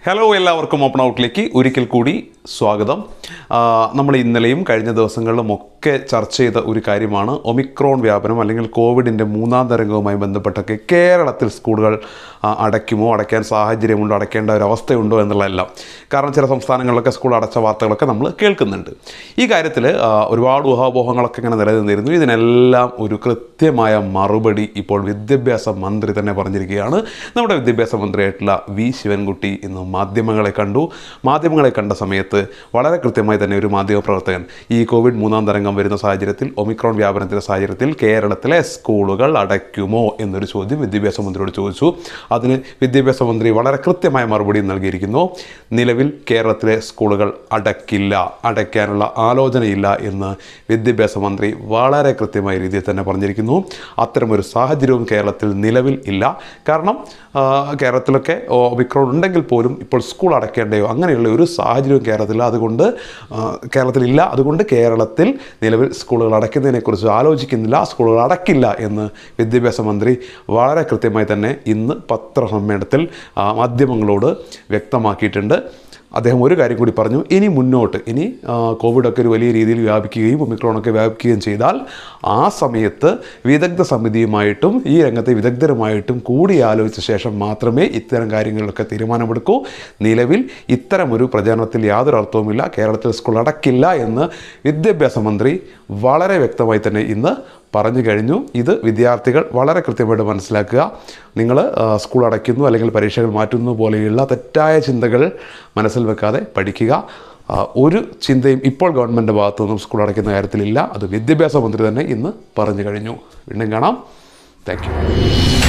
hello എല്ലാവർക്കും open ഔട്ടിലേക്ക് ഒരിക്കൽ കൂടി സ്വാഗതം ആ, നമ്മൾ ഇന്നലെയും കഴിഞ്ഞ ദിവസങ്ങളിലും ഒക്കെ ചർച്ച ചെയ്ത ഒരു കാര്യമാണ് ഒമിക്രോൺ വ്യാപനം അല്ലെങ്കിൽ കോവിഡിൻ്റെ മൂന്നാം തരംഗവുമായി ബന്ധപ്പെട്ടൊക്കെ കേരളത്തിൽ സ്കൂളുകൾ ആ, അടയ്ക്കുമോ അടയ്ക്കാൻ സാഹചര്യമുണ്ടോ അടയ്ക്കേണ്ട ഒരു അവസ്ഥയുണ്ടോ എന്നുള്ളതെല്ലാം കാരണം ചില സംസ്ഥാനങ്ങളിലൊക്കെ സ്കൂൾ അടച്ച വാർത്തകളൊക്കെ നമ്മൾ കേൾക്കുന്നുണ്ട് ഈ കാര്യത്തിൽ ആ, ഒരുപാട് ഊഹാപോഹങ്ങളൊക്കെ ഇങ്ങനെ നിലനിന്നിരുന്നു ഇതിനെല്ലാം ഒരു കൃത്യമായ മറുപടി ഇപ്പോൾ വിദ്യാഭ്യാസ മന്ത്രി തന്നെ പറഞ്ഞിരിക്കുകയാണ് നമ്മുടെ വിദ്യാഭ്യാസ മന്ത്രിയായിട്ടുള്ള വി ശിവൻകുട്ടി ഇന്ന് മാധ്യമങ്ങളെ കണ്ടു മാധ്യമങ്ങളെ കണ്ട സമയത്ത് വളരെ കൃത്യമായി തന്നെ ഒരു മാധ്യമ പ്രവർത്തകൻ ഈ കോവിഡ് മൂന്നാം തരംഗം വരുന്ന സാഹചര്യത്തിൽ ഒമിക്രോൺ വ്യാപനത്തിൻ്റെ സാഹചര്യത്തിൽ കേരളത്തിലെ സ്കൂളുകൾ അടയ്ക്കുമോ എന്നൊരു ചോദ്യം വിദ്യാഭ്യാസ മന്ത്രിയോട് ചോദിച്ചു അതിന് വിദ്യാഭ്യാസ മന്ത്രി വളരെ കൃത്യമായ മറുപടി നൽകിയിരിക്കുന്നു നിലവിൽ കേരളത്തിലെ സ്കൂളുകൾ അടയ്ക്കില്ല അടയ്ക്കാനുള്ള ആലോചനയില്ല എന്ന് വിദ്യാഭ്യാസ മന്ത്രി വളരെ കൃത്യമായ രീതിയിൽ തന്നെ പറഞ്ഞിരിക്കുന്നു അത്തരമൊരു സാഹചര്യവും കേരളത്തിൽ നിലവിൽ ഇല്ല കാരണം ആ, കേരളത്തിലൊക്കെ ഒമിക്രോൺ ഉണ്ടെങ്കിൽ പോലും ഇപ്പോൾ സ്കൂൾ അടയ്ക്കേണ്ടയോ അങ്ങനെയുള്ള ഒരു സാഹചര്യവും കേരളത്തിൽ അതുകൊണ്ട് ആ, കേരളത്തിലില്ല അതുകൊണ്ട് കേരളത്തിൽ നിലവിൽ സ്കൂളുകൾ അടയ്ക്കുന്നതിനെക്കുറിച്ച് ആലോചിക്കുന്നില്ല സ്കൂളുകൾ അടയ്ക്കില്ല എന്ന് വിദ്യാഭ്യാസ മന്ത്രി വളരെ കൃത്യമായി തന്നെ ഇന്ന് പത്രസമ്മേളനത്തിൽ ആ, മാധ്യമങ്ങളോട് വ്യക്തമാക്കിയിട്ടുണ്ട് അദ്ദേഹം ഒരു കാര്യം കൂടി പറഞ്ഞു ഇനി മുന്നോട്ട് ഇനി ആ, കോവിഡൊക്കെ ഒരു വലിയ രീതിയിൽ വ്യാപിക്കുകയും ഒമിക്രോണൊക്കെ വ്യാപിക്കുകയും ചെയ്താൽ ആ സമയത്ത് വിദഗ്ധ സമിതിയുമായിട്ടും ഈ രംഗത്തെ വിദഗ്ധരുമായിട്ടും കൂടി ആലോചിച്ച ശേഷം മാത്രമേ ഇത്തരം കാര്യങ്ങളിലൊക്കെ തീരുമാനമെടുക്കൂ നിലവിൽ ഇത്തരമൊരു പ്രചാരണത്തിൽ യാതൊരു അർത്ഥവുമില്ല കേരളത്തിൽ സ്കൂൾ അടക്കില്ല എന്ന് വിദ്യാഭ്യാസ മന്ത്രി വളരെ വ്യക്തമായി തന്നെ ഇന്ന് പറഞ്ഞു കഴിഞ്ഞു ഇത് വിദ്യാർത്ഥികൾ വളരെ കൃത്യമായിട്ട് മനസ്സിലാക്കുക നിങ്ങൾ സ്കൂൾ അടയ്ക്കുന്നു അല്ലെങ്കിൽ പരീക്ഷകൾ മാറ്റുന്നു പോലെയുള്ള തെറ്റായ ചിന്തകൾ മനസ്സിൽ വെക്കാതെ പഠിക്കുക ആ, ഒരു ചിന്തയും ഇപ്പോൾ ഗവൺമെൻറ് ഭാഗത്തുനിന്നും സ്കൂൾ അടയ്ക്കുന്ന കാര്യത്തിലില്ല അത് വിദ്യാഭ്യാസ മന്ത്രി തന്നെ ഇന്ന് പറഞ്ഞു കഴിഞ്ഞു വീണ്ടും കാണാം താങ്ക് യു